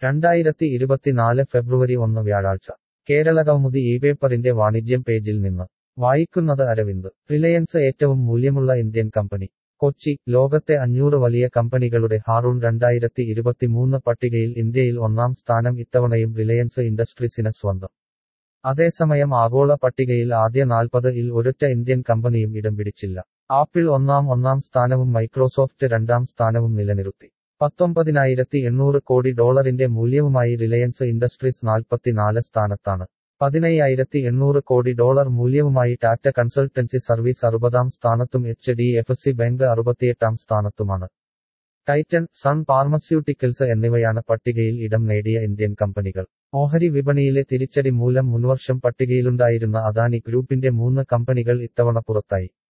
രണ്ടായിരത്തി ഇരുപത്തിനാല് ഫെബ്രുവരി ഒന്ന് വ്യാഴാഴ്ച കേരളകൗമുദി ഈ പേപ്പറിന്റെ വാണിജ്യം പേജിൽ നിന്ന് വായിക്കുന്നത് അരവിന്ദ് റിലയൻസ് ഏറ്റവും മൂല്യമുള്ള ഇന്ത്യൻ കമ്പനി കൊച്ചി ലോകത്തെ അഞ്ഞൂറ് വലിയ കമ്പനികളുടെ ഹാറൂൺ രണ്ടായിരത്തി ഇരുപത്തിമൂന്ന് പട്ടികയിൽ ഇന്ത്യയിൽ ഒന്നാം സ്ഥാനം ഇത്തവണയും റിലയൻസ് ഇൻഡസ്ട്രീസിന് സ്വന്തം അതേസമയം ആഗോള പട്ടികയിൽ ആദ്യ നാൽപ്പത് ഇൽ ഒരൊറ്റ ഇന്ത്യൻ കമ്പനിയും ഇടം പിടിച്ചില്ല ആപ്പിൾ ഒന്നാം ഒന്നാം സ്ഥാനവും മൈക്രോസോഫ്റ്റ് രണ്ടാം സ്ഥാനവും നിലനിർത്തി പത്തൊമ്പതിനായിരത്തി എണ്ണൂറ് കോടി ഡോളറിന്റെ മൂല്യവുമായി റിലയൻസ് ഇൻഡസ്ട്രീസ് നാൽപ്പത്തിനാല് സ്ഥാനത്താണ് പതിനയ്യായിരത്തി എണ്ണൂറ് കോടി ഡോളർ മൂല്യവുമായി ടാറ്റ കൺസൾട്ടൻസി സർവീസ് അറുപതാം സ്ഥാനത്തും H D F C bank അറുപത്തിയെട്ടാം സ്ഥാനത്തുമാണ് ടൈറ്റൻ സൺ ഫാർമസ്യൂട്ടിക്കൽസ് എന്നിവയാണ് പട്ടികയിൽ ഇടം നേടിയ ഇന്ത്യൻ കമ്പനികൾ ഓഹരി വിപണിയിലെ തിരിച്ചടി മൂലം മുൻവർഷം പട്ടികയിലുണ്ടായിരുന്ന അദാനി ഗ്രൂപ്പിന്റെ മൂന്ന് കമ്പനികൾ ഇത്തവണ പുറത്തായി